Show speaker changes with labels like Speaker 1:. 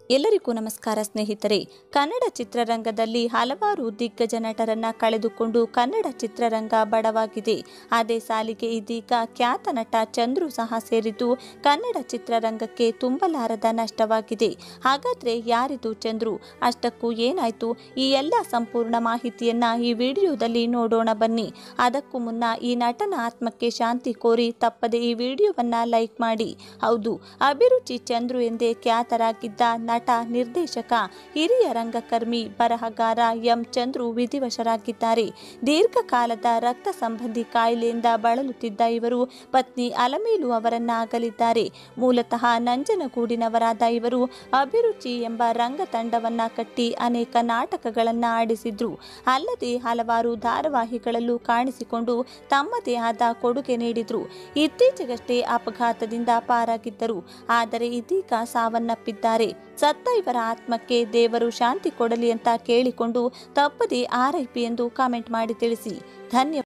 Speaker 1: ಎಲ್ಲರಿಗೂ ನಮಸ್ಕಾರ ಸ್ನೇಹಿತರೆ ಕನ್ನಡ ಚಿತ್ರರಂಗದಲ್ಲಿ ಹಲವಾರು ದಿಗ್ಗಜ ನಟರನ್ನ ಕಳೆದುಕೊಂಡು ಕನ್ನಡ ಚಿತ್ರರಂಗ ಬಡವಾಗಿದೆ ಅದೇ ಸಾಲಿಗೆ ಇದೀಗ ಖ್ಯಾತ ನಟ ಚಂದ್ರು ಸಹ ಸೇರಿದ್ದು ಕನ್ನಡ ಚಿತ್ರರಂಗಕ್ಕೆ ತುಂಬಲಾರದ ನಷ್ಟವಾಗಿದೆ ಹಾಗಾದ್ರೆ ಯಾರಿದು ಚಂದ್ರು ಅಷ್ಟಕ್ಕೂ ಏನಾಯ್ತು ಈ ಎಲ್ಲ ಸಂಪೂರ್ಣ ಮಾಹಿತಿಯನ್ನ ಈ ವಿಡಿಯೋದಲ್ಲಿ ನೋಡೋಣ ಬನ್ನಿ ಅದಕ್ಕೂ ಮುನ್ನ ಈ ನಟನ ಆತ್ಮಕ್ಕೆ ಶಾಂತಿ ಕೋರಿ ತಪ್ಪದೆ ಈ ವಿಡಿಯೋವನ್ನ ಲೈಕ್ ಮಾಡಿ ಹೌದು ಅಭಿರುಚಿ ಚಂದ್ರು ಎಂದೇ ಖ್ಯಾತರಾಗಿದ್ದ ನಟ ನಿರ್ದೇಶಕ ಹಿರಿಯ ರಂಗಕರ್ಮಿ ಬರಹಗಾರ ಎಂ ಚಂದ್ರು ವಿಧಿವಶರಾಗಿದ್ದಾರೆ ದೀರ್ಘಕಾಲದ ರಕ್ತ ಸಂಬಂಧಿ ಕಾಯಿಲೆಯಿಂದ ಬಳಲುತ್ತಿದ್ದ ಇವರು ಪತ್ನಿ ಅಲಮೇಲು ಅವರನ್ನ ಅಗಲಿದ್ದಾರೆ ಮೂಲತಃ ನಂಜನಗೂಡಿನವರಾದ ಇವರು ಅಭಿರುಚಿ ಎಂಬ ರಂಗ ತಂಡವನ್ನ ಕಟ್ಟಿ ಅನೇಕ ನಾಟಕಗಳನ್ನ ಆಡಿಸಿದ್ರು ಅಲ್ಲದೆ ಹಲವಾರು ಧಾರಾವಾಹಿಗಳಲ್ಲೂ ಕಾಣಿಸಿಕೊಂಡು ತಮ್ಮದೇ ಆದ ಕೊಡುಗೆ ನೀಡಿದ್ರು ಇತ್ತೀಚೆಗಷ್ಟೇ ಅಪಘಾತದಿಂದ ಪಾರಾಗಿದ್ದರು ಆದರೆ ಇದೀಗ ಸಾವನ್ನಪ್ಪಿದ್ದಾರೆ ಸತ್ತ ಇವರ ಆತ್ಮಕ್ಕೆ ದೇವರು ಶಾಂತಿ ಕೊಡಲಿ ಅಂತ ಕೇಳಿಕೊಂಡು ತಪ್ಪದೆ ಆರ್ ಐ ಪಿ ಎಂದು ಕಾಮೆಂಟ್ ಮಾಡಿ ತಿಳಿಸಿ ಧನ್ಯವಾದ